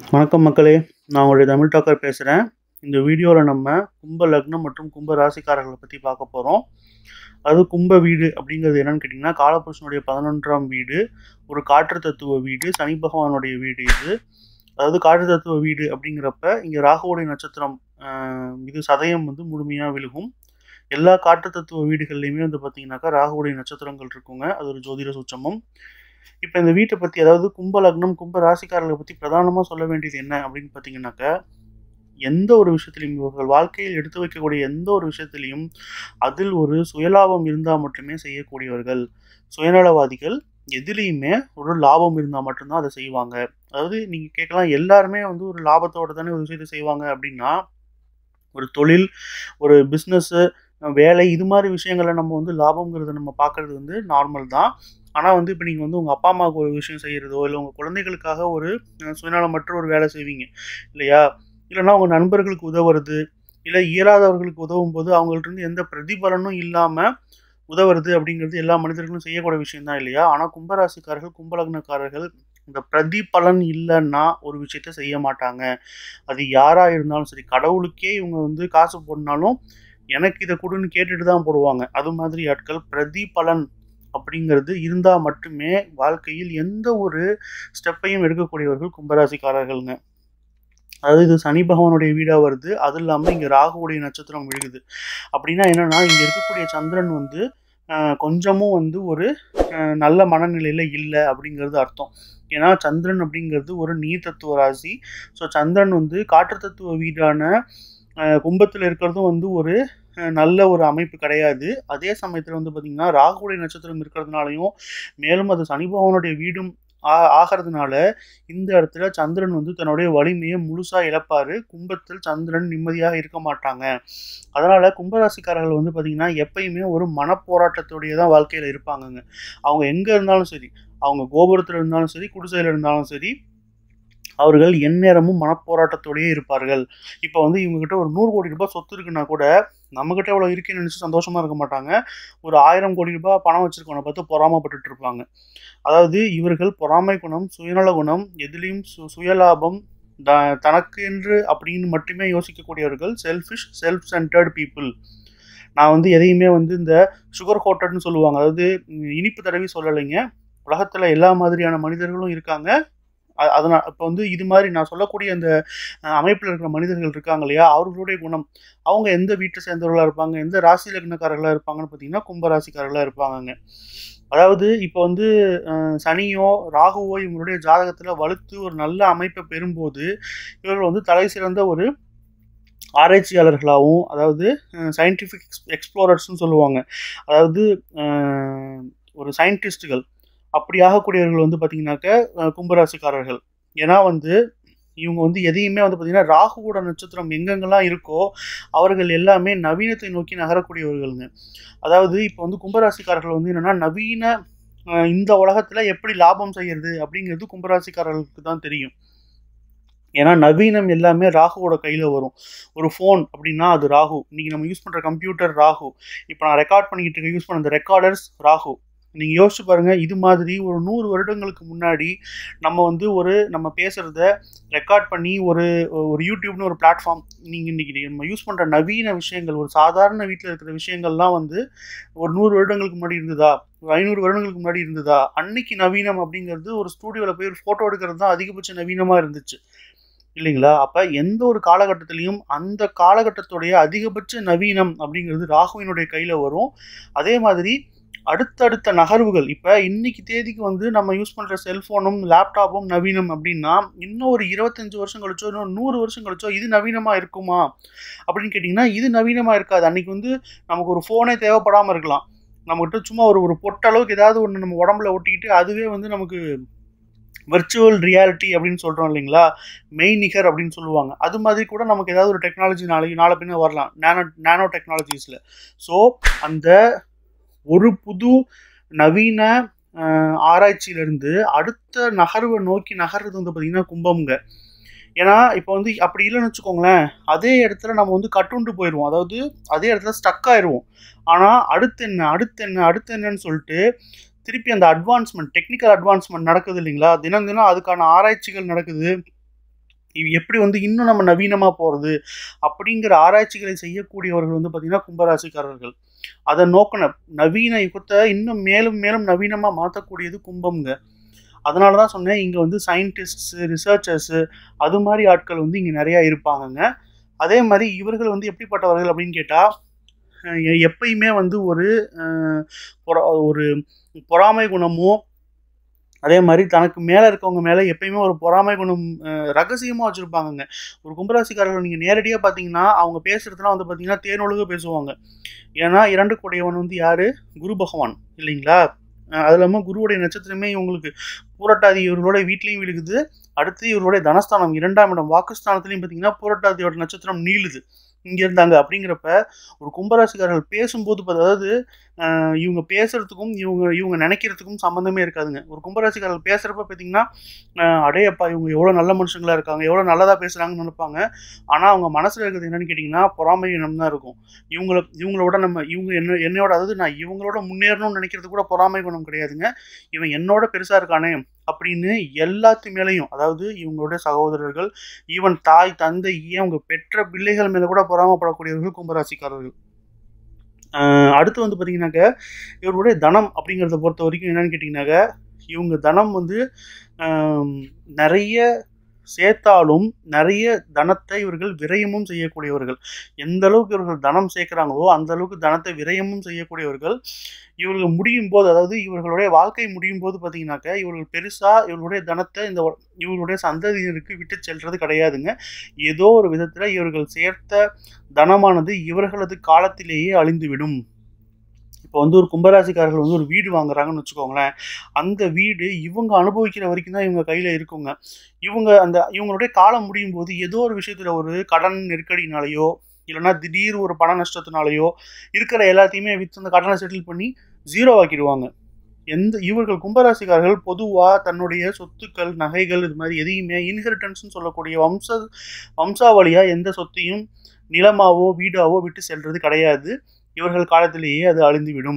வணக்கம் மக்களே நான் உங்களுடைய தமிழ் டாக்கர் பேசுகிறேன் இந்த வீடியோவில் நம்ம கும்ப லக்னம் மற்றும் கும்ப ராசிக்காரர்களை பற்றி பார்க்க போகிறோம் அது கும்ப வீடு அப்படிங்கிறது என்னன்னு கேட்டிங்கன்னா காலபுருஷனுடைய பதினொன்றாம் வீடு ஒரு காற்று தத்துவ வீடு சனி பகவானுடைய வீடு இது அதாவது காற்று தத்துவ வீடு அப்படிங்கிறப்ப இங்கே ராகுவோடைய நட்சத்திரம் ஆஹ், இது சதயம் வந்து முழுமையாக விழுகும் எல்லா காற்று தத்துவ வீடுகள்லையுமே வந்து பார்த்தீங்கன்னாக்கா ராகுவுடைய நட்சத்திரங்கள் இருக்குங்க அது ஒரு ஜோதிட சூட்சமம் இப்போ இந்த வீட்டை பற்றி அதாவது கும்ப லக்னம் கும்ப ராசிக்காரர்களை பற்றி பிரதானமாக சொல்ல வேண்டியது என்ன அப்படின்னு பார்த்தீங்கன்னாக்கா எந்த ஒரு விஷயத்திலையும் இவர்கள் வாழ்க்கையில் எடுத்து வைக்கக்கூடிய எந்த ஒரு விஷயத்திலையும் அதில் ஒரு சுயலாபம் இருந்தால் மட்டுமே செய்யக்கூடியவர்கள் சுயநலவாதிகள் எதுலேயுமே ஒரு லாபம் இருந்தால் மட்டும்தான் அதை செய்வாங்க அதாவது நீங்கள் கேட்கலாம் எல்லாருமே வந்து ஒரு லாபத்தோட தானே ஒரு விஷயத்தை செய்வாங்க அப்படின்னா ஒரு தொழில் ஒரு பிஸ்னஸ்ஸு வேலை இது மாதிரி விஷயங்களை நம்ம வந்து லாபங்கிறத நம்ம பார்க்குறது வந்து நார்மல் தான் ஆனால் வந்து இப்போ நீங்கள் வந்து உங்கள் அப்பா அம்மாவுக்கு ஒரு விஷயம் செய்கிறதோ இல்லை உங்கள் குழந்தைகளுக்காக ஒரு அஹ், சுயநலமற்ற ஒரு வேலை செய்வீங்க இல்லையா இல்லைன்னா உங்கள் நண்பர்களுக்கு உதவுறது இல்லை இயலாதவர்களுக்கு உதவும் போது அவங்கள்ட்ட இருந்து எந்த பிரதிபலனும் இல்லாமல் உதவுறது அப்படிங்கிறது எல்லா மனிதர்களும் செய்யக்கூடிய விஷயம் தான் இல்லையா ஆனால் கும்பராசிக்காரர்கள் கும்பலக்னக்காரர்கள் இந்த பிரதிபலன் இல்லைன்னா ஒரு விஷயத்த செய்ய மாட்டாங்க அது யாராக இருந்தாலும் சரி கடவுளுக்கே இவங்க வந்து காசு போடனாலும் எனக்கு இதை கொடுன்னு கேட்டுட்டு தான் போடுவாங்க அது மாதிரி ஆட்கள் பிரதிபலன் அப்படிங்கிறது இருந்தால் மட்டுமே வாழ்க்கையில் எந்த ஒரு ஸ்டெப்பையும் எடுக்கக்கூடியவர்கள் கும்பராசிக்காரர்கள்ங்க அதாவது இது சனி பகவானுடைய வீடாக வருது அது இல்லாமல் இங்கே ராகுவுடைய நட்சத்திரம் விழுகுது அப்படின்னா என்னன்னா இங்கே இருக்கக்கூடிய சந்திரன் வந்து ஆஹ், கொஞ்சமும் வந்து ஒரு ஆஹ், நல்ல மனநிலையில் இல்லை அப்படிங்கிறது அர்த்தம் ஏன்னா சந்திரன் அப்படிங்கிறது ஒரு நீர் தத்துவ ராசி ஸோ சந்திரன் வந்து காற்று தத்துவ வீடான ஆஹ், கும்பத்தில் இருக்கிறதும் வந்து ஒரு ஆஹ், நல்ல ஒரு அமைப்பு கிடையாது அதே சமயத்தில் வந்து பார்த்திங்கன்னா ராகுவுடைய நட்சத்திரம் இருக்கிறதுனாலையும் மேலும் அது சனி பகவானுடைய வீடும் ஆ- ஆகிறதுனால இந்த இடத்துல சந்திரன் வந்து தன்னுடைய வலிமையை முழுசா இழப்பாரு கும்பத்தில் சந்திரன் நிம்மதியாக இருக்க மாட்டாங்க அதனால கும்பராசிக்காரர்கள் வந்து பார்த்தீங்கன்னா எப்பயுமே ஒரு மனப்போராட்டத்தோடைய தான் வாழ்க்கையில இருப்பாங்கங்க அவங்க எங்க இருந்தாலும் சரி அவங்க கோபுரத்தில் இருந்தாலும் சரி குடிசையில் இருந்தாலும் சரி அவர்கள் எந்நேரமும் மனப்போராட்டத்தோடயே இருப்பார்கள் இப்போ வந்து இவங்ககிட்ட ஒரு நூறு கோடி ரூபாய் சொத்து இருக்குன்னா கூட நம்மகிட்ட எவ்வளோ இருக்குன்னு நினச்சி சந்தோஷமா இருக்க மாட்டாங்க ஒரு ஆயிரம் கோடி ரூபாய் பணம் வச்சிருக்கவனை பார்த்து பொறாமப்பட்டுட்டு இருப்பாங்க அதாவது இவர்கள் பொறாமை குணம் சுயநல குணம் எதிலையும் சு சுயலாபம் த- தனக்கு என்று அப்படின்னு மட்டுமே யோசிக்கக்கூடியவர்கள் செல்ஃபிஷ் செல்ஃப் சென்டர்ட் பீப்புள் நான் வந்து எதையுமே வந்து இந்த சுகர் கோட்டட்னு சொல்லுவாங்க அதாவது ம், இனிப்பு தடவி சொல்லலைங்க உலகத்தில் எல்லா மாதிரியான மனிதர்களும் இருக்காங்க அ- அதனால் இப்போ வந்து இது மாதிரி நான் சொல்லக்கூடிய அந்த அமைப்பில் இருக்கிற மனிதர்கள் இருக்காங்க இல்லையா அவர்களுடைய குணம் அவங்க எந்த வீட்டை சேர்ந்தவர்களாக இருப்பாங்க எந்த ராசி லக்னக்காரர்களாக இருப்பாங்கன்னு பார்த்தீங்கன்னா கும்பராசிக்காரர்களாக இருப்பாங்க அதாவது இப்போ வந்து அஹ், சனியோ ராகுவோ இவங்களுடைய ஜாதகத்தில் வலுத்து ஒரு நல்ல அமைப்பை பெறும்போது இவர்கள் வந்து தலை சிறந்த ஒரு ஆராய்ச்சியாளர்களாகவும் அதாவது சயின்டிஃபிக் எக்ஸ்ப்ளோரர்ஸ்னு சொல்லுவாங்க அதாவது அஹ், ஒரு சயின்டிஸ்ட்டுகள் அப்படி ஆகக்கூடியவர்கள் வந்து பார்த்தீங்கன்னாக்க அஹ், கும்பராசிக்காரர்கள் ஏன்னா வந்து இவங்க வந்து எதையுமே வந்து பார்த்தீங்கன்னா ராகுவோட நட்சத்திரம் எங்கெங்கெல்லாம் இருக்கோ அவர்கள் எல்லாமே நவீனத்தை நோக்கி நகரக்கூடியவர்களுங்க அதாவது இப்போ வந்து கும்பராசிக்காரர்கள் வந்து என்னன்னா நவீன அஹ், இந்த உலகத்தில் எப்படி லாபம் செய்யறது அப்படிங்கிறது கும்பராசிக்காரர்களுக்கு தான் தெரியும் ஏன்னா நவீனம் எல்லாமே ராகுவோட கையில் வரும் ஒரு ஃபோன் அப்படின்னா அது ராகு இன்னைக்கு நம்ம யூஸ் பண்ணுற கம்ப்யூட்டர் ராகு இப்போ நான் ரெக்கார்ட் பண்ணிக்கிட்டு இருக்க யூஸ் பண்ண இந்த ரெக்கார்டர்ஸ் ராகு நீங்கள் யோசிச்சு பாருங்க இது மாதிரி ஒரு நூறு வருடங்களுக்கு முன்னாடி நம்ம வந்து ஒரு நம்ம பேசுகிறத ரெக்கார்ட் பண்ணி ஒரு ஒரு யூடியூப்னு ஒரு பிளாட்ஃபார்ம் நீங்கள் இன்னைக்கு நம்ம யூஸ் பண்ணுற நவீன விஷயங்கள் ஒரு சாதாரண வீட்டில் இருக்கிற விஷயங்கள்லாம் வந்து ஒரு நூறு வருடங்களுக்கு முன்னாடி இருந்ததா ஒரு ஐநூறு வருடங்களுக்கு முன்னாடி இருந்ததா அன்னைக்கு நவீனம் அப்படிங்கிறது ஒரு ஸ்டூடியோவில் போய் ஒரு ஃபோட்டோ எடுக்கிறது தான் அதிகபட்ச நவீனமாக இருந்துச்சு இல்லைங்களா அப்போ எந்த ஒரு காலகட்டத்திலையும் அந்த காலகட்டத்துடைய அதிகபட்ச நவீனம் அப்படிங்கிறது ராகுவினுடைய கையில் வரும் அதே மாதிரி அடுத்தடுத்த நகர்வுகள் இப்போ இன்னைக்கு தேதிக்கு வந்து நம்ம யூஸ் பண்ணுற செல்ஃபோனும் லேப்டாப்பும் நவீனம் அப்படின்னா இன்னும் ஒரு இருபத்தஞ்சு வருஷம் கழிச்சோ இன்னும் நூறு வருஷம் கழிச்சோ இது நவீனமாக இருக்குமா அப்படின்னு கேட்டிங்கன்னா இது நவீனமாக இருக்காது அன்னைக்கு வந்து நமக்கு ஒரு ஃபோனே தேவைப்படாமல் இருக்கலாம் நம்மகிட்ட சும்மா ஒரு ஒரு பொட்டளவுக்கு ஏதாவது ஒன்று நம்ம உடம்புல ஒட்டிக்கிட்டு அதுவே வந்து நமக்கு விர்ச்சுவல் ரியாலிட்டி அப்படின்னு சொல்கிறோம் இல்லைங்களா மெய்நிகர் அப்படின்னு சொல்லுவாங்க அது மாதிரி கூட நமக்கு ஏதாவது ஒரு டெக்னாலஜி நாளைக்கு நாளை பின்ன வரலாம் நேனோ நேனோ டெக்னாலஜிஸில் ஸோ அந்த ஒரு புது நவீன அஹ், ஆராய்ச்சியிலிருந்து அடுத்த நகர்வை நோக்கி நகர்றது வந்து பார்த்திங்கன்னா கும்பம்ங்க ஏன்னா இப்போ வந்து அப்படி இல்லைன்னு வச்சுக்கோங்களேன் அதே இடத்துல நம்ம வந்து கட்டுண்டு போயிடுவோம் அதாவது அதே இடத்துல ஸ்டக் ஆயிடுவோம் ஆனால் அடுத்து என்ன அடுத்து என்ன அடுத்து என்னன்னு சொல்லிட்டு திருப்பி அந்த அட்வான்ஸ்மெண்ட் டெக்னிக்கல் அட்வான்ஸ்மெண்ட் நடக்குது இல்லைங்களா தினம் தினம் அதுக்கான ஆராய்ச்சிகள் நடக்குது இது எப்படி வந்து இன்னும் நம்ம நவீனமாக போகிறது அப்படிங்கிற ஆராய்ச்சிகளை செய்யக்கூடியவர்கள் வந்து பார்த்திங்கன்னா கும்பராசிக்காரர்கள் அதை நோக்கின நவீன யுகத்தை இன்னும் மேலும் மேலும் நவீனமாக மாற்றக்கூடியது கும்பம்ங்க அதனால தான் சொன்னேன் இங்கே வந்து சயின்டிஸ்ட்ஸு ரிசர்ச்சர்ஸு அது மாதிரி ஆட்கள் வந்து இங்கே நிறையா இருப்பாங்கங்க அதே மாதிரி இவர்கள் வந்து எப்படிப்பட்டவர்கள் அப்படின்னு கேட்டால் எப்பயுமே வந்து ஒரு அஹ், பொறா- ஒரு பொறாமை குணமோ அதே மாதிரி தனக்கு மேலே இருக்கவங்க மேலே எப்பயுமே ஒரு பொறாமை குணம் ரகசியமாக வச்சுருப்பாங்கங்க ஒரு கும்பராசிக்காரர்கள் நீங்கள் நேரடியாக பார்த்தீங்கன்னா அவங்க பேசுகிறதுலாம் வந்து பார்த்தீங்கன்னா தேனொழுக பேசுவாங்க ஏன்னா இரண்டு கூடையவன் வந்து யார் குரு பகவான் இல்லைங்களா அஹ் அது இல்லாமல் குருவுடைய நட்சத்திரமே இவங்களுக்கு பூரட்டாதி இவர்களோட வீட்லேயும் விழுகுது அடுத்து இவர்களுடைய தனஸ்தானம் இரண்டாம் இடம் வாக்குஸ்தானத்துலையும் பார்த்தீங்கன்னா பூரட்டாதியோட நட்சத்திரம் நீளுது இங்கே இருந்தாங்க அப்படிங்கிறப்ப ஒரு கும்பராசிக்காரர்கள் பேசும்போது இப்ப அதாவது அஹ் இவங்க பேசுறதுக்கும் இவங்க இவங்க நினைக்கிறதுக்கும் சம்மந்தமே இருக்காதுங்க ஒரு கும்பராசிக்காரர்கள் பேசுகிறப்ப பார்த்தீங்கன்னா அஹ் அடேயப்பா இவங்க எவ்வளோ நல்ல மனுஷங்களா இருக்காங்க எவ்வளோ நல்லதாக பேசுகிறாங்கன்னு நினைப்பாங்க ஆனால் அவங்க மனசில் இருக்கிறது என்னன்னு கேட்டிங்கன்னா பொறாமை எண்ணம் தான் இருக்கும் இவங்கள இவங்களோட நம்ம இவங்க என்ன என்னோட அதாவது நான் இவங்களோட முன்னேறணும்னு நினைக்கிறது கூட பொறாமை குணம் கிடையாதுங்க இவன் என்னோட பெருசாக இருக்கானே அப்படின்னு எல்லாத்து மேலேயும் அதாவது இவங்களுடைய சகோதரர்கள் ஈவன் தாய் தந்தை ஏன் அவங்க பெற்ற பிள்ளைகள் மேலே கூட பொறாமப்படக்கூடியவர்கள் கும்பராசிக்காரர்கள் ஆஹ் அடுத்து வந்து பார்த்தீங்கன்னாக்க இவருடைய தனம் அப்படிங்கிறத பொறுத்த வரைக்கும் என்னன்னு கேட்டிங்கனாக்க இவங்க தனம் வந்து ஆம், நிறைய சேர்த்தாலும் நிறைய தனத்தை இவர்கள் விரயமும் செய்யக்கூடியவர்கள் எந்த அளவுக்கு இவர்கள் தனம் சேர்க்குறாங்களோ அந்த அளவுக்கு தனத்தை விரயமும் செய்யக்கூடியவர்கள் இவர்கள் முடியும் போது அதாவது இவர்களுடைய வாழ்க்கை முடியும் போது பார்த்தீங்கன்னாக்க இவர்கள் பெருசாக இவர்களுடைய தனத்தை இந்த வ- இவர்களுடைய சந்ததியினருக்கு விட்டு செல்றது கிடையாதுங்க ஏதோ ஒரு விதத்தில் இவர்கள் சேர்த்த தனமானது இவர்களது காலத்திலேயே அழிந்துவிடும் இப்போ வந்து ஒரு கும்பராசிக்காரர்கள் வந்து ஒரு வீடு வாங்குறாங்கன்னு வச்சுக்கோங்களேன் அந்த வீடு இவங்க அனுபவிக்கிற வரைக்கும் தான் இவங்க கையில் இருக்குங்க இவங்க அந்த இவங்களுடைய காலம் முடியும் போது ஏதோ ஒரு விஷயத்தில் ஒரு கடன் நெருக்கடினாலேயோ இல்லைன்னா திடீர் ஒரு பண நஷ்டத்தினாலேயோ இருக்கிற எல்லாத்தையுமே விற்று அந்த கடனை செட்டில் பண்ணி ஜீரோ ஆக்கிடுவாங்க எந்த இவர்கள் கும்பராசிக்காரர்கள் பொதுவாக தன்னுடைய சொத்துக்கள் நகைகள் இது மாதிரி எதையுமே இன்ஹெரிட்டன்ஸ்னு சொல்லக்கூடிய வம்ச வம்சாவளியாக எந்த சொத்தையும் நிலமாவோ வீடாவோ விட்டு செல்றது கிடையாது இவர்கள் காலத்திலேயே அது அழிந்துவிடும்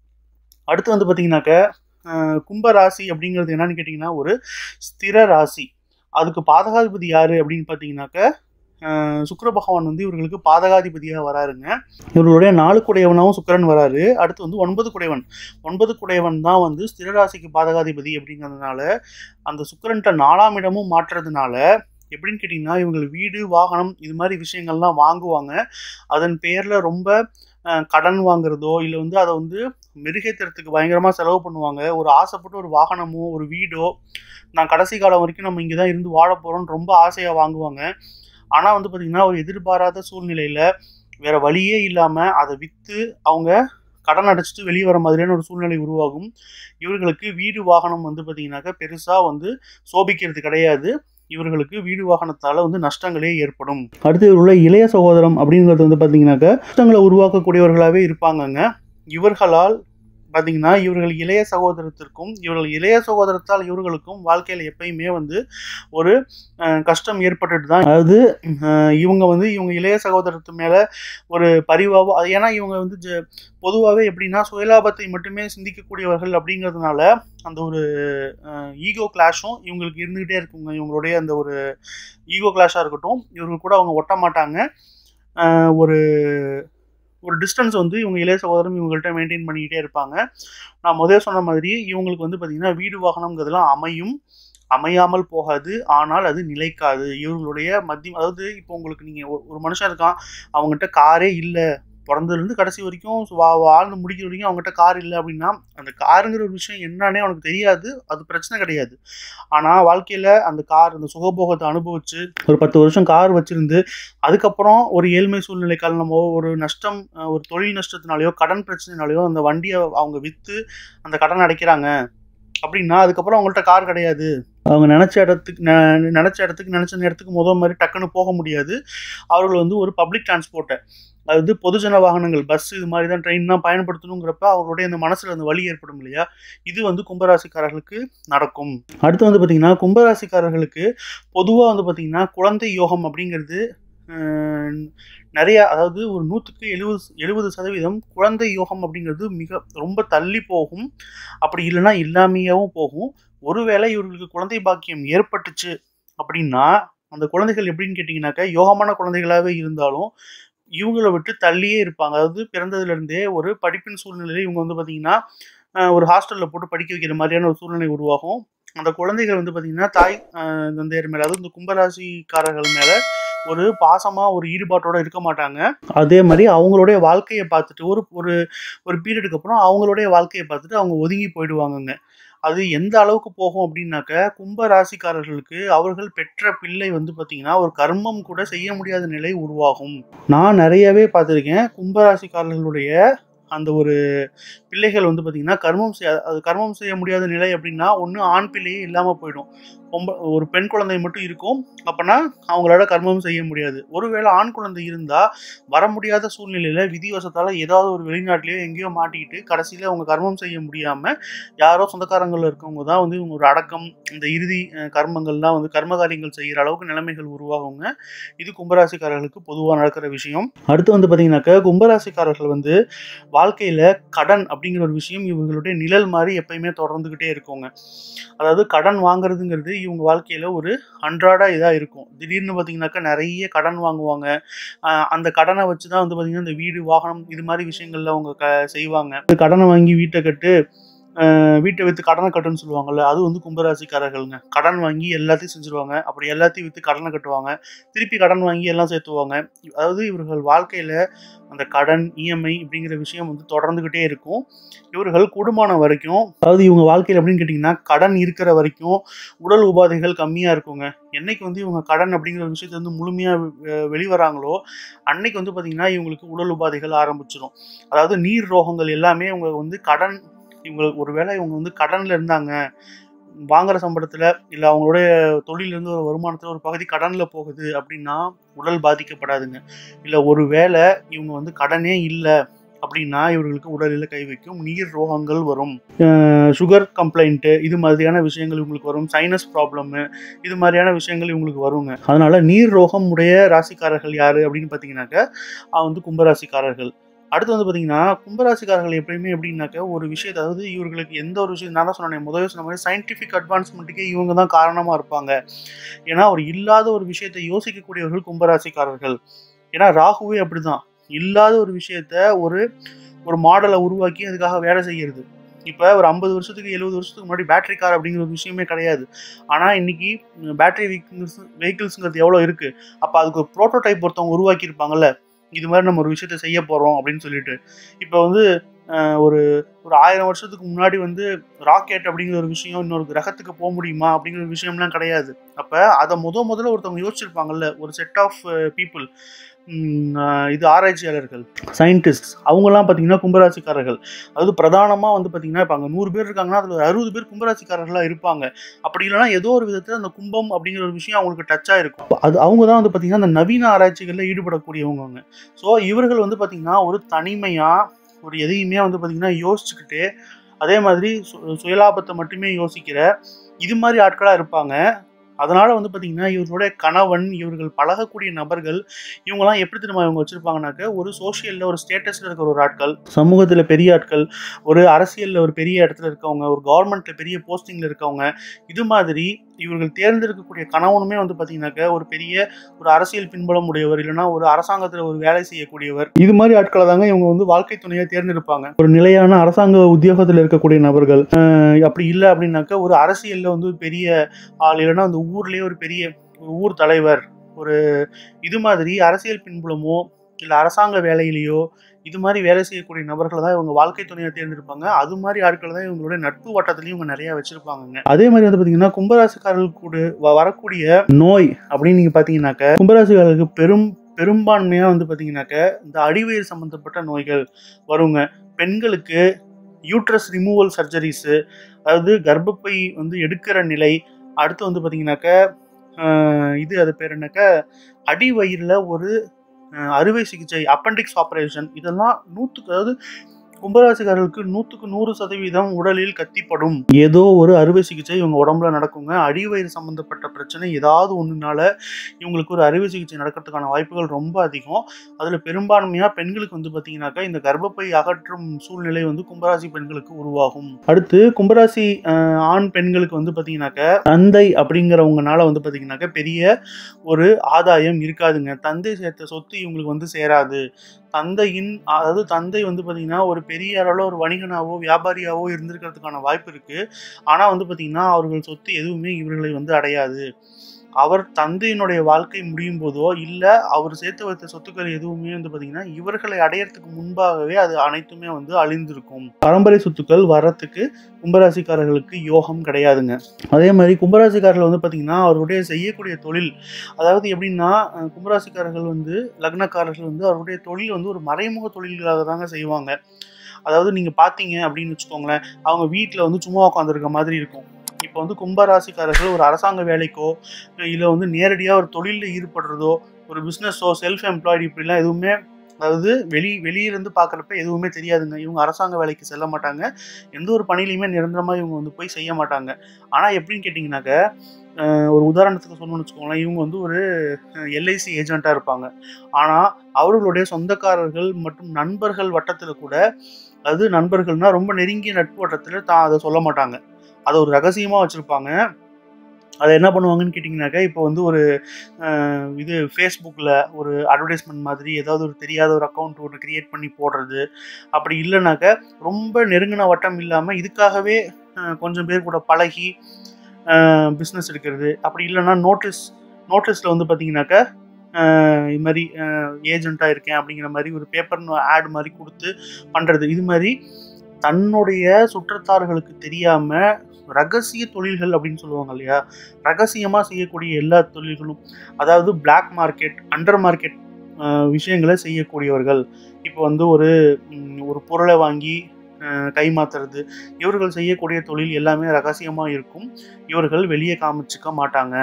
அடுத்து வந்து பார்த்தீங்கன்னாக்க அஹ், கும்ப ராசி அப்படிங்கிறது என்னன்னு கேட்டிங்கன்னா ஒரு ஸ்திர ராசி அதுக்கு பாதகாதிபதி யார் அப்படின்னு பார்த்தீங்கன்னாக்க அஹ், சுக்கிர பகவான் வந்து இவர்களுக்கு பாதகாதிபதியாக வராருங்க இவர்களுடைய நாலு குடையவனாகவும் சுக்கிரன் வராரு அடுத்து வந்து ஒன்பது குடையவன் ஒன்பது குடையவன் தான் வந்து ஸ்திர ராசிக்கு பாதகாதிபதி அப்படிங்கிறதுனால அந்த சுக்கிரன்ட்ட நாலாம் இடமும் மாற்றுறதுனால எப்படின்னு கேட்டிங்கன்னா இவங்க வீடு வாகனம் இது மாதிரி விஷயங்கள்லாம் வாங்குவாங்க அதன் பேரில் ரொம்ப அஹ், கடன் வாங்குறதோ இல்லை வந்து அதை வந்து மெருகேற்றுறதுக்கு பயங்கரமாக செலவு பண்ணுவாங்க ஒரு ஆசைப்பட்டு ஒரு வாகனமோ ஒரு வீடோ நான் கடைசி காலம் வரைக்கும் நம்ம இங்கே தான் இருந்து வாழ போகிறோம்னு ரொம்ப ஆசையாக வாங்குவாங்க ஆனால் வந்து பார்த்திங்கன்னா ஒரு எதிர்பாராத சூழ்நிலையில் வேற வழியே இல்லாமல் அதை விற்று அவங்க கடன் அடைச்சிட்டு வெளியே வர மாதிரியான ஒரு சூழ்நிலை உருவாகும் இவர்களுக்கு வீடு வாகனம் வந்து பார்த்திங்கனாக்கா பெருசாக வந்து சோபிக்கிறது கிடையாது இவர்களுக்கு வீடு வாகனத்தால் வந்து நஷ்டங்களே ஏற்படும் அடுத்து இவருள்ள இளைய சகோதரம் அப்படிங்கிறது வந்து பார்த்தீங்கன்னாக்கா நஷ்டங்களை உருவாக்கக்கூடியவர்களாகவே இருப்பாங்கங்க இவர்களால் பார்த்தீங்கன்னா இவர்கள் இளைய சகோதரத்திற்கும் இவர்கள் இளைய சகோதரத்தால் இவர்களுக்கும் வாழ்க்கையில் எப்பயுமே வந்து ஒரு அஹ், கஷ்டம் ஏற்பட்டுட்டு தான் அதாவது அஹ், இவங்க வந்து இவங்க இளைய சகோதரத்து மேலே ஒரு பரிவாவோ அது ஏன்னா இவங்க வந்து ஜ பொதுவாகவே எப்படின்னா சுயலாபத்தை மட்டுமே சிந்திக்கக்கூடியவர்கள் அப்படிங்கிறதுனால அந்த ஒரு ஈகோ கிளாஷும் இவங்களுக்கு இருந்துகிட்டே இருக்குங்க இவங்களுடைய அந்த ஒரு ஈகோ கிளாஷாக இருக்கட்டும் இவர்கள் கூட அவங்க ஒட்ட மாட்டாங்க அஹ் ஒரு ஒரு டிஸ்டன்ஸ் வந்து இவங்க இளைய சகோதரம் இவங்கள்ட்ட மெயின்டைன் பண்ணிக்கிட்டே இருப்பாங்க நான் முதல் சொன்ன மாதிரி இவங்களுக்கு வந்து பார்த்திங்கன்னா வீடு வாகனம்ங்கிறதுலாம் அமையும் அமையாமல் போகாது ஆனால் அது நிலைக்காது இவங்களுடைய மத்தியம் அதாவது இப்போ உங்களுக்கு நீங்கள் ஒரு மனுஷன் இருக்கான் அவங்ககிட்ட காரே இல்லை பிறந்ததுலேருந்து கடைசி வரைக்கும் வா வாழ்ந்து முடிக்கிற வரைக்கும் அவங்ககிட்ட கார் இல்லை அப்படின்னா அந்த காருங்கிற ஒரு விஷயம் என்னன்னே அவனுக்கு தெரியாது அது பிரச்சனை கிடையாது ஆனால் வாழ்க்கையில் அந்த கார் அந்த சுகபோகத்தை அனுபவிச்சு ஒரு பத்து வருஷம் கார் வச்சிருந்து அதுக்கப்புறம் ஒரு ஏழ்மை சூழ்நிலை காரணமோ ஒரு நஷ்டம் அஹ், ஒரு தொழில் நஷ்டத்தினாலேயோ கடன் பிரச்சனைனாலேயோ அந்த வண்டியை அவங்க விற்று அந்த கடன் அடைக்கிறாங்க அப்படின்னா அதுக்கப்புறம் அவங்கள்ட்ட கார் கிடையாது அவங்க நினச்ச இடத்துக்கு நெ- நினச்ச இடத்துக்கு நினச்ச நேரத்துக்கு முதல் மாதிரி டக்குன்னு போக முடியாது அவர்கள் வந்து ஒரு பப்ளிக் டிரான்ஸ்போர்ட்டை அதாவது பொதுஜன வாகனங்கள் பஸ் இது மாதிரி தான் ட்ரெயின் தான் பயன்படுத்தணுங்கிறப்ப அவங்களுடைய அந்த மனசில் அந்த வலி ஏற்படும் இல்லையா இது வந்து கும்பராசிக்காரர்களுக்கு நடக்கும் அடுத்து வந்து பார்த்திங்கன்னா கும்பராசிக்காரர்களுக்கு பொதுவாக வந்து பார்த்திங்கன்னா குழந்தை யோகம் அப்படிங்கிறது அஹ், நிறைய அதாவது ஒரு நூற்றுக்கு எழுபது எழுபது சதவீதம் குழந்தை யோகம் அப்படிங்கிறது மிக ரொம்ப தள்ளி போகும் அப்படி இல்லைன்னா இல்லாமையாகவும் போகும் ஒருவேளை இவர்களுக்கு குழந்தை பாக்கியம் ஏற்பட்டுச்சு அப்படின்னா அந்த குழந்தைகள் எப்படின்னு கேட்டிங்கனாக்கா யோகமான குழந்தைகளாகவே இருந்தாலும் இவங்கள விட்டு தள்ளியே இருப்பாங்க அதாவது பிறந்ததுலேருந்தே ஒரு படிப்பின் சூழ்நிலையில் இவங்க வந்து பார்த்திங்கன்னா ஒரு ஹாஸ்டலில் போட்டு படிக்க வைக்கிற மாதிரியான ஒரு சூழ்நிலை உருவாகும் அந்த குழந்தைகள் வந்து பார்த்திங்கன்னா தாய் அஹ், தந்தையர் மேலே அதாவது இந்த கும்பராசிக்காரர்கள் மேலே ஒரு பாசமாக ஒரு ஈடுபாட்டோட இருக்க மாட்டாங்க அதே மாதிரி அவங்களுடைய வாழ்க்கையை பார்த்துட்டு ஒரு ஒரு ஒரு பீரியடுக்கு அப்புறம் அவங்களுடைய வாழ்க்கையை பார்த்துட்டு அவங்க ஒதுங்கி போயிடுவாங்கங்க அது எந்த அளவுக்கு போகும் அப்படின்னாக்க கும்ப ராசிக்காரர்களுக்கு அவர்கள் பெற்ற பிள்ளை வந்து பார்த்தீங்கன்னா ஒரு கர்மம் கூட செய்ய முடியாத நிலை உருவாகும் நான் நிறையவே பார்த்துருக்கேன் கும்ப ராசிக்காரர்களுடைய அந்த ஒரு பிள்ளைகள் வந்து பார்த்தீங்கன்னா கர்மம் செய்ய அது கர்மம் செய்ய முடியாத நிலை அப்படின்னா ஒன்று ஆண் பிள்ளையே இல்லாமல் போயிடும் ரொம்ப ஒரு பெண் குழந்தை மட்டும் இருக்கும் அப்போனா அவங்களால கர்மம் செய்ய முடியாது ஒருவேளை ஆண் குழந்தை இருந்தால் வர முடியாத சூழ்நிலையில் விதிவசத்தால் ஏதாவது ஒரு வெளிநாட்டிலேயோ எங்கேயோ மாட்டிக்கிட்டு கடைசியில் அவங்க கர்மம் செய்ய முடியாமல் யாரோ சொந்தக்காரங்களில் இருக்கவங்க தான் வந்து இவங்க ஒரு அடக்கம் இந்த இறுதி அஹ், கர்மங்கள்லாம் வந்து கர்ம காரியங்கள் செய்கிற அளவுக்கு நிலைமைகள் உருவாகுங்க இது கும்பராசிக்காரர்களுக்கு பொதுவாக நடக்கிற விஷயம் அடுத்து வந்து பார்த்தீங்கன்னாக்கா கும்பராசிக்காரர்கள் வந்து வாழ்க்கையில் கடன் அப்படிங்கிற ஒரு விஷயம் இவங்களுடைய நிழல் மாதிரி எப்பயுமே தொடர்ந்துக்கிட்டே இருக்குங்க அதாவது கடன் வாங்குறதுங்கிறது இவங்க வாழ்க்கையில் ஒரு அன்றாட இதாக இருக்கும் திடீர்னு பார்த்தீங்கன்னாக்கா நிறைய கடன் வாங்குவாங்க ஆஹ் அந்த கடனை வச்சு தான் வந்து பார்த்தீங்கன்னா இந்த வீடு வாகனம் இது மாதிரி விஷயங்கள்ல அவங்க க செய்வாங்க கடனை வாங்கி வீட்டை கட்டு ஆஹ் வீட்டை விற்று கடனை கட்டுன்னு சொல்லுவாங்கல்ல அது வந்து கும்பராசிக்காரர்கள்ங்க கடன் வாங்கி எல்லாத்தையும் செஞ்சுருவாங்க அப்படி எல்லாத்தையும் விற்று கடனை கட்டுவாங்க திருப்பி கடன் வாங்கி எல்லாம் சேர்த்துவாங்க அதாவது இவர்கள் வாழ்க்கையில் அந்த கடன் இஎம்ஐ இப்படிங்கிற விஷயம் வந்து தொடர்ந்துக்கிட்டே இருக்கும் இவர்கள் கூடுமான வரைக்கும் அதாவது இவங்க வாழ்க்கையில் எப்படின்னு கேட்டிங்கன்னா கடன் இருக்கிற வரைக்கும் உடல் உபாதைகள் கம்மியாக இருக்குங்க என்னைக்கு வந்து இவங்க கடன் அப்படிங்கிற ஒரு விஷயத்தை வந்து முழுமையாக வெளிவராங்களோ அன்னைக்கு வந்து பார்த்திங்கன்னா இவங்களுக்கு உடல் உபாதைகள் ஆரம்பிச்சிடும் அதாவது நீர் ரோகங்கள் எல்லாமே இவங்க வந்து கடன் இவங்க ஒருவேளை இவங்க வந்து கடனில் இருந்தாங்க வாங்குற சம்பளத்தில் இல்லை அவங்களுடைய தொழிலிருந்து ஒரு வருமானத்தில் ஒரு பகுதி கடனில் போகுது அப்படின்னா உடல் பாதிக்கப்படாதுங்க இல்லை ஒரு வேளை இவங்க வந்து கடனே இல்லை அப்படின்னா இவர்களுக்கு உடலில் கை வைக்கும் நீர் ரோகங்கள் வரும் சுகர் கம்ப்ளைண்ட்டு இது மாதிரியான விஷயங்கள் இவங்களுக்கு வரும் சைனஸ் ப்ராப்ளமு இது மாதிரியான விஷயங்கள் இவங்களுக்கு வருங்க அதனால நீர் ரோகம் உடைய ராசிக்காரர்கள் யாரு அப்படின்னு பார்த்தீங்கன்னாக்க அவங்க வந்து கும்பராசிக்காரர்கள் அடுத்து வந்து பார்த்தீங்கன்னா கும்பராசிக்காரர்கள் எப்பயுமே எப்படின்னாக்க ஒரு விஷயத்தை அதாவது இவர்களுக்கு எந்த ஒரு விஷயம் நான் தான் சொன்னேன் முதல்ல சொன்ன மாதிரி சயின்டிஃபிக் அட்வான்ஸ்மெண்ட்டுக்கே இவங்க தான் காரணமாக இருப்பாங்க ஏன்னா ஒரு இல்லாத ஒரு விஷயத்தை யோசிக்கக்கூடியவர்கள் கும்பராசிக்காரர்கள் ஏன்னா ராகுவே அப்படிதான் இல்லாத ஒரு விஷயத்த ஒரு ஒரு மாடலை உருவாக்கி அதுக்காக வேலை செய்யறது இப்போ ஒரு ஐம்பது வருஷத்துக்கு எழுபது வருஷத்துக்கு முன்னாடி பேட்டரி கார் அப்படிங்கிற ஒரு விஷயமே கிடையாது ஆனால் இன்னைக்கு பேட்டரி வெஹிக்கிள்ஸ் வெஹிக்கிள்ஸுங்கிறது எவ்வளோ இருக்குது அப்போ அதுக்கு ஒரு ப்ரோட்டோடைப் ஒருத்தவங்க உருவாக்கியிருப்பாங்கல்ல இது மாதிரி நம்ம ஒரு விஷயத்த செய்ய போகிறோம் அப்படின்னு சொல்லிட்டு இப்போ வந்து அஹ், ஒரு ஒரு ஆயிரம் வருஷத்துக்கு முன்னாடி வந்து ராக்கெட் அப்படிங்கிற ஒரு விஷயம் இன்னொரு கிரகத்துக்கு போக முடியுமா அப்படிங்கிற ஒரு விஷயம்லாம் கிடையாது அப்போ அதை முத முதல்ல ஒருத்தவங்க யோசிச்சிருப்பாங்கல்ல ஒரு செட் ஆஃப் பீப்புள் இது ஆராய்ச்சியாளர்கள் சயின்டிஸ்ட் அவங்கெல்லாம் பார்த்தீங்கன்னா கும்பராசிக்காரர்கள் அதாவது பிரதானமாக வந்து பார்த்தீங்கன்னா இப்போ அங்கே நூறு பேர் இருக்காங்கன்னா அதில் ஒரு அறுபது பேர் கும்பராசிக்காரர்களாக இருப்பாங்க அப்படி இல்லைன்னா ஏதோ ஒரு விதத்தில் அந்த கும்பம் அப்படிங்கிற ஒரு விஷயம் அவங்களுக்கு டச்சாக இருக்கும் அது அவங்க தான் வந்து பார்த்தீங்கன்னா அந்த நவீன ஆராய்ச்சிகளில் ஈடுபடக்கூடியவங்க அவங்க ஸோ இவர்கள் வந்து பார்த்தீங்கன்னா ஒரு தனிமையாக ஒரு எதையுமே வந்து பார்த்தீங்கன்னா யோசிச்சுக்கிட்டு அதே மாதிரி சு- சுயலாபத்தை மட்டுமே யோசிக்கிற இது மாதிரி ஆட்களாக இருப்பாங்க அதனால வந்து பார்த்தீங்கன்னா இவர்களுடைய கணவன் இவர்கள் பழகக்கூடிய நபர்கள் இவங்கெல்லாம் எப்படி தெரியுமா இவங்க வச்சிருப்பாங்கனாக்க ஒரு சோஷியலில் ஒரு ஸ்டேட்டஸில் இருக்கிற ஒரு ஆட்கள் சமூகத்தில் பெரிய ஆட்கள் ஒரு அரசியலில் ஒரு பெரிய இடத்துல இருக்கவங்க ஒரு கவர்மெண்ட்டில் பெரிய போஸ்டிங்கில் இருக்கவங்க இது மாதிரி இவர்கள் தேர்ந்தெடுக்கக்கூடிய கணவனுமே வந்து பார்த்தீங்கன்னாக்க ஒரு பெரிய ஒரு அரசியல் பின்புலம் உடையவர் இல்லைன்னா ஒரு அரசாங்கத்தில் ஒரு வேலை செய்யக்கூடியவர் இது மாதிரி ஆட்களை தாங்க இவங்க வந்து வாழ்க்கை துணையை தேர்ந்தெடுப்பாங்க ஒரு நிலையான அரசாங்க உத்தியோகத்தில் இருக்கக்கூடிய நபர்கள் அஹ் அப்படி இல்லை அப்படின்னாக்க ஒரு அரசியலில் வந்து ஒரு பெரிய ஆள் இல்லைன்னா அந்த ஊர்லேயே ஒரு பெரிய ஒரு ஊர் தலைவர் ஒரு இது மாதிரி அரசியல் பின்புலமோ இல்லை அரசாங்க வேலையிலேயோ இது மாதிரி வேலை செய்யக்கூடிய நபர்களை தான் இவங்க வாழ்க்கை துணையை தேர்ந்தெடுப்பாங்க அது மாதிரி ஆட்களை தான் இவங்களுடைய நட்பு வட்டத்திலையும் இவங்க நிறைய வச்சிருப்பாங்க அதே மாதிரி வந்து பார்த்தீங்கன்னா கும்பராசிக்காரர்கள் கூட வ- வரக்கூடிய நோய் அப்படின்னு நீங்கள் பார்த்தீங்கன்னாக்க கும்பராசிக்காரர்களுக்கு பெரும் பெரும்பான்மையாக வந்து பார்த்தீங்கன்னாக்க இந்த அடிவயிறு சம்மந்தப்பட்ட நோய்கள் வருங்க பெண்களுக்கு யூட்ரஸ் ரிமூவல் சர்ஜரிஸு அதாவது கர்ப்பப்பை வந்து எடுக்கிற நிலை அடுத்து வந்து பார்த்தீங்கன்னாக்க ஆஹ் இது அது பேர் என்னக்க அடி வயிறில் ஒரு ஆஹ் அறுவை சிகிச்சை அப்பெண்டிக்ஸ் ஆப்ரேஷன் இதெல்லாம் நூற்றுக்கு அதாவது கும்பராசிக்காரர்களுக்கு நூற்றுக்கு நூறு சதவீதம் உடலில் கத்திப்படும் ஏதோ ஒரு அறுவை சிகிச்சை இவங்க உடம்புல நடக்குங்க அடிவயிறு சம்பந்தப்பட்ட பிரச்சனை ஏதாவது ஒன்றுனால இவங்களுக்கு ஒரு அறுவை சிகிச்சை நடக்கிறதுக்கான வாய்ப்புகள் ரொம்ப அதிகம் அதில் பெரும்பான்மையாக பெண்களுக்கு வந்து பார்த்தீங்கன்னாக்கா இந்த கர்ப்பப்பை அகற்றும் சூழ்நிலை வந்து கும்பராசி பெண்களுக்கு உருவாகும் அடுத்து கும்பராசி அஹ், ஆண் பெண்களுக்கு வந்து பார்த்தீங்கன்னாக்கா தந்தை அப்படிங்கிறவங்கனால வந்து பார்த்தீங்கன்னாக்கா பெரிய ஒரு ஆதாயம் இருக்காதுங்க தந்தை சேர்த்த சொத்து இவங்களுக்கு வந்து சேராது தந்தையின் அதாவது தந்தை வந்து பார்த்தீங்கன்னா ஒரு பெரிய அளவில் ஒரு வணிகனாவோ வியாபாரியாவோ இருந்திருக்கிறதுக்கான வாய்ப்பு இருக்கு ஆனால் வந்து பார்த்தீங்கன்னா அவர்கள் சொத்து எதுவுமே இவர்களை வந்து அடையாது அவர் தந்தையினுடைய வாழ்க்கை முடியும் போதோ இல்லை அவர் சேர்த்து வைத்த சொத்துக்கள் எதுவுமே வந்து பார்த்தீங்கன்னா இவர்களை அடையறதுக்கு முன்பாகவே அது அனைத்துமே வந்து அழிந்திருக்கும் பரம்பரை சொத்துக்கள் வரத்துக்கு கும்பராசிக்காரர்களுக்கு யோகம் கிடையாதுங்க அதே மாதிரி கும்பராசிக்காரர்கள் வந்து பார்த்தீங்கன்னா அவருடைய செய்யக்கூடிய தொழில் அதாவது எப்படின்னா அஹ், கும்பராசிக்காரர்கள் வந்து லக்னக்காரர்கள் வந்து அவருடைய தொழில் வந்து ஒரு மறைமுக தொழில்களாக தாங்க செய்வாங்க அதாவது நீங்கள் பார்த்தீங்க அப்படின்னு வச்சுக்கோங்களேன் அவங்க வீட்டில் வந்து சும்மா உட்காந்துருக்க மாதிரி இருக்கும் இப்போ வந்து கும்பராசிக்காரர்கள் ஒரு அரசாங்க வேலைக்கோ இல்லை வந்து நேரடியாக ஒரு தொழிலில் ஈடுபடுறதோ ஒரு பிஸ்னஸோ செல்ஃப் எம்ப்ளாய்டு இப்படிலாம் எதுவுமே அதாவது வெளி வெளியிருந்து பார்க்குறப்ப எதுவுமே தெரியாதுங்க இவங்க அரசாங்க வேலைக்கு செல்ல மாட்டாங்க எந்த ஒரு பணியிலையுமே நிரந்தரமாக இவங்க வந்து போய் செய்ய மாட்டாங்க ஆனால் எப்படின்னு கேட்டிங்கனாக்க அஹ், ஒரு உதாரணத்துக்கு சொல்லணும்னு வச்சுக்கோங்களேன் இவங்க வந்து ஒரு எல்ஐசி ஏஜெண்ட்டாக இருப்பாங்க ஆனால் அவர்களுடைய சொந்தக்காரர்கள் மற்றும் நண்பர்கள் வட்டத்தில் கூட அது நண்பர்கள்னா ரொம்ப நெருங்கிய நட்பு வட்டத்தில் தான் அதை சொல்ல மாட்டாங்க அதை ஒரு ரகசியமாக வச்சுருப்பாங்க அதை என்ன பண்ணுவாங்கன்னு கேட்டிங்கனாக்கா இப்போ வந்து ஒரு அஹ், இது ஃபேஸ்புக்கில் ஒரு அட்வர்டைஸ்மெண்ட் மாதிரி ஏதாவது ஒரு தெரியாத ஒரு அக்கௌண்ட் ஒன்று க்ரியேட் பண்ணி போடுறது அப்படி இல்லைனாக்க ரொம்ப நெருங்கின வட்டம் இல்லாமல் இதுக்காகவே அஹ், கொஞ்சம் பேர் கூட பழகி பிஸ்னஸ் எடுக்கிறது அப்படி இல்லைன்னா நோட்டீஸ் நோட்டீஸில் வந்து பார்த்தீங்கன்னாக்கா அஹ், இது மாதிரி ஏஜெண்ட்டாக இருக்கேன் அப்படிங்கிற மாதிரி ஒரு பேப்பர் ஆட் மாதிரி கொடுத்து பண்ணுறது இது மாதிரி தன்னுடைய சுற்றத்தார்களுக்கு தெரியாமல் ரகசிய தொழில்கள் அப்படின்னு சொல்லுவாங்க இல்லையா ரகசியமாக செய்யக்கூடிய எல்லா தொழில்களும் அதாவது பிளாக் மார்க்கெட் அண்டர் மார்க்கெட் விஷயங்களை செய்யக்கூடியவர்கள் இப்போ வந்து ஒரு ம், ஒரு பொருளை வாங்கி அஹ், கைமாத்துறது இவர்கள் செய்யக்கூடிய தொழில் எல்லாமே ரகசியமாக இருக்கும் இவர்கள் வெளியே காமிச்சிக்க மாட்டாங்க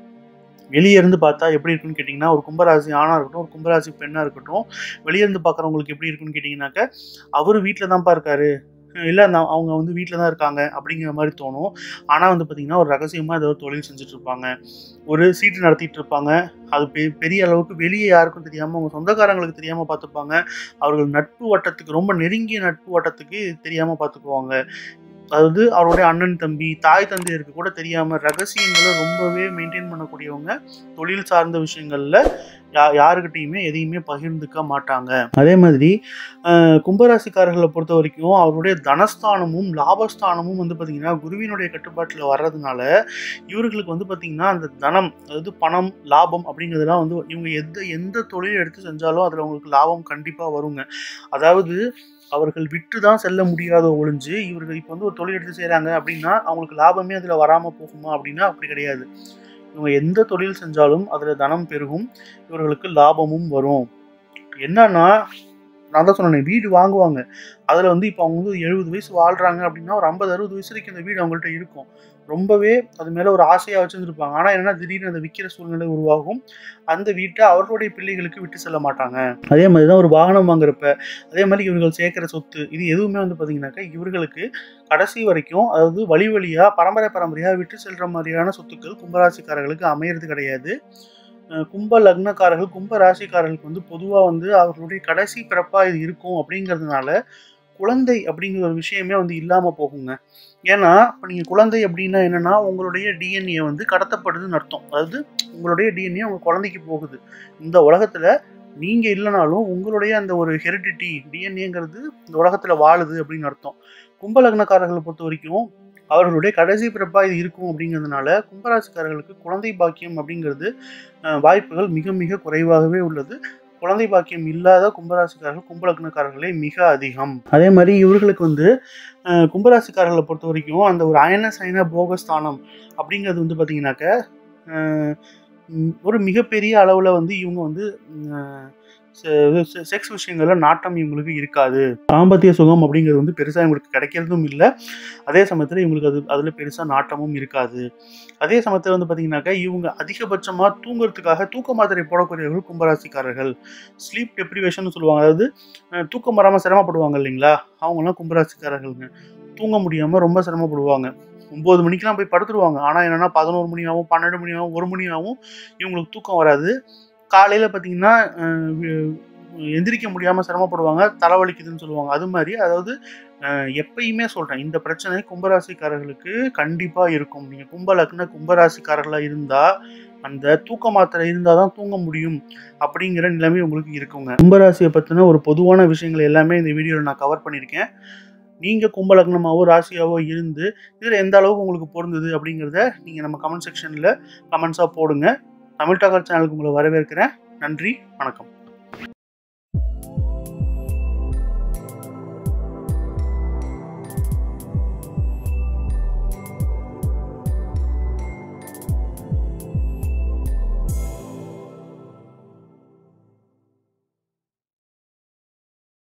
வெளியே இருந்து பார்த்தா எப்படி இருக்குன்னு கேட்டிங்கன்னா ஒரு கும்பராசி ஆணாக இருக்கட்டும் ஒரு கும்பராசி பெண்ணாக இருக்கட்டும் வெளியே இருந்து பார்க்குறவங்களுக்கு எப்படி இருக்குன்னு கேட்டிங்கனாக்க அவர் வீட்டில் தான்ப்பா இருக்காரு இல்லை நான் அவங்க வந்து வீட்டில் தான் இருக்காங்க அப்படிங்கிற மாதிரி தோணும் ஆனால் வந்து பார்த்திங்கன்னா ஒரு ரகசியமாக ஏதோ ஒரு தொழில் செஞ்சுட்டு இருப்பாங்க ஒரு சீட்டு நடத்திட்டு இருப்பாங்க அது பெ பெரிய அளவுக்கு வெளியே யாருக்கும் தெரியாமல் அவங்க சொந்தக்காரங்களுக்கு தெரியாமல் பார்த்துப்பாங்க அவர்கள் நட்பு வட்டத்துக்கு ரொம்ப நெருங்கிய நட்பு வட்டத்துக்கு தெரியாமல் பார்த்துக்குவாங்க அதாவது அவருடைய அண்ணன் தம்பி தாய் தந்தையருக்கு கூட தெரியாமல் ரகசியங்களை ரொம்பவே மெயின்டைன் பண்ணக்கூடியவங்க தொழில் சார்ந்த விஷயங்களில் யா யாருக்கிட்டையுமே எதையுமே பகிர்ந்துக்க மாட்டாங்க அதே மாதிரி அஹ், கும்பராசிக்காரர்களை பொறுத்த வரைக்கும் அவருடைய தனஸ்தானமும் லாபஸ்தானமும் வந்து பார்த்திங்கன்னா குருவினுடைய கட்டுப்பாட்டில் வர்றதுனால இவர்களுக்கு வந்து பார்த்திங்கன்னா அந்த தனம் அதாவது பணம் லாபம் அப்படிங்கிறதுலாம் வந்து இவங்க எந்த எந்த தொழில் எடுத்து செஞ்சாலும் அதில் அவங்களுக்கு லாபம் கண்டிப்பாக வருங்க அதாவது அவர்கள் விட்டு தான் செல்ல முடியாத ஒழிஞ்சு இவர்கள் இப்போ வந்து ஒரு தொழில் எடுத்து செய்கிறாங்க அப்படின்னா அவங்களுக்கு லாபமே அதில் வராமல் போகுமா அப்படின்னா அப்படி கிடையாது இவங்க எந்த தொழில் செஞ்சாலும் அதில் தனம் பெருகும் இவர்களுக்கு லாபமும் வரும் என்னன்னா நான் தான் சொன்னேன் வீடு வாங்குவாங்க அதில் வந்து இப்போ அவங்க வந்து எழுபது வயசு வாழ்கிறாங்க அப்படின்னா ஒரு ஐம்பது அறுபது வயசு வரைக்கும் அந்த வீடு அவங்கள்ட்ட இருக்கும் ரொம்பவே அது மேலே ஒரு ஆசையாக வச்சுருந்துருப்பாங்க ஆனால் என்னன்னா திடீர்னு அதை விற்கிற சூழ்நிலை உருவாகும் அந்த வீட்டை அவர்களுடைய பிள்ளைகளுக்கு விட்டு செல்ல மாட்டாங்க அதே மாதிரி தான் ஒரு வாகனம் வாங்குறப்ப அதே மாதிரி இவர்கள் சேர்க்குற சொத்து இது எதுவுமே வந்து பார்த்தீங்கன்னாக்கா இவர்களுக்கு கடைசி வரைக்கும் அதாவது வழி வழியாக பரம்பரை பரம்பரையாக விட்டு செல்கிற மாதிரியான சொத்துக்கள் கும்பராசிக்காரர்களுக்கு அமையிறது கிடையாது அஹ் கும்ப லக்னக்காரர்கள் கும்ப ராசிக்காரர்களுக்கு வந்து பொதுவாக வந்து அவர்களுடைய கடைசி பிறப்பாக இது இருக்கும் அப்படிங்கிறதுனால குழந்தை அப்படிங்கிற ஒரு விஷயமே வந்து இல்லாமல் போகுங்க ஏன்னா இப்போ நீங்கள் குழந்தை அப்படின்னா என்னன்னா உங்களுடைய டிஎன்ஏ வந்து கடத்தப்படுதுன்னு அர்த்தம் அதாவது உங்களுடைய டிஎன்ஏ உங்கள் குழந்தைக்கு போகுது இந்த உலகத்தில் நீங்கள் இல்லைனாலும் உங்களுடைய அந்த ஒரு ஹெரிடிட்டி டிஎன்ஏங்கிறது இந்த உலகத்தில் வாழுது அப்படின்னு அர்த்தம் கும்ப லக்னக்காரர்களை பொறுத்த வரைக்கும் அவர்களுடைய கடைசி பிறப்பாக இது இருக்கும் அப்படிங்கிறதுனால கும்பராசிக்காரர்களுக்கு குழந்தை பாக்கியம் அப்படிங்கிறது அஹ், வாய்ப்புகள் மிக மிக குறைவாகவே உள்ளது குழந்தை பாக்கியம் இல்லாத கும்பராசிக்காரர்கள் கும்பலக்னக்காரர்களே மிக அதிகம் அதே மாதிரி இவர்களுக்கு வந்து அஹ், கும்பராசிக்காரர்களை பொறுத்த வரைக்கும் அந்த ஒரு அயன சயன போகஸ்தானம் அப்படிங்கிறது வந்து பார்த்தீங்கன்னாக்க அஹ், ம், ஒரு மிகப்பெரிய அளவில் வந்து இவங்க வந்து ம், செக்ஸ் விஷயங்கள்ல நாட்டம் இவங்களுக்கு இருக்காது தாம்பத்திய சுகம் அப்படிங்கிறது வந்து பெருசாக இவங்களுக்கு கிடைக்கிறதும் இல்லை அதே சமயத்தில் இவங்களுக்கு அது அதில் பெருசாக நாட்டமும் இருக்காது அதே சமயத்தில் வந்து பார்த்தீங்கன்னாக்கா இவங்க அதிகபட்சமாக தூங்குறதுக்காக தூக்க மாத்திரை போடக்கூடியவர்கள் கும்பராசிக்காரர்கள் ஸ்லீப் டெப்ரிவேஷன் சொல்லுவாங்க அதாவது அஹ், தூக்கம் வராமல் சிரமப்படுவாங்க இல்லைங்களா அவங்களாம் கும்பராசிக்காரர்கள்ங்க தூங்க முடியாமல் ரொம்ப சிரமப்படுவாங்க ஒம்பது மணிக்கெலாம் போய் படுத்துருவாங்க ஆனால் என்னென்னா பதினோரு மணி ஆகும் பன்னெண்டு மணி ஆகும் ஒரு மணி ஆகும் இவங்களுக்கு தூக்கம் வராது காலையில் பார்த்தீங்கன்னா அஹ், வி- எந்திரிக்க முடியாமல் சிரமப்படுவாங்க தலைவலிக்குதுன்னு சொல்லுவாங்க அது மாதிரி அதாவது அஹ், எப்பயுமே சொல்கிறேன் இந்த பிரச்சனை கும்பராசிக்காரர்களுக்கு கண்டிப்பாக இருக்கும் நீங்கள் கும்ப லக்ன கும்பராசிக்காரர்களாக இருந்தால் அந்த தூக்க மாத்திரை இருந்தால் தான் தூங்க முடியும் அப்படிங்கிற நிலைமை உங்களுக்கு இருக்குங்க கும்பராசியை பற்றின ஒரு பொதுவான விஷயங்கள் எல்லாமே இந்த வீடியோவில் நான் கவர் பண்ணியிருக்கேன் நீங்கள் கும்ப லக்னமாவோ ராசியாவோ இருந்து இதில் எந்த அளவுக்கு உங்களுக்கு பொருந்தது அப்படிங்கிறத நீங்கள் நம்ம கமெண்ட் செக்ஷனில் கமெண்ட்ஸாக போடுங்க தமிழ் டாக்கர் சேனலுக்கு உங்களை வரவேற்கிறேன் நன்றி வணக்கம்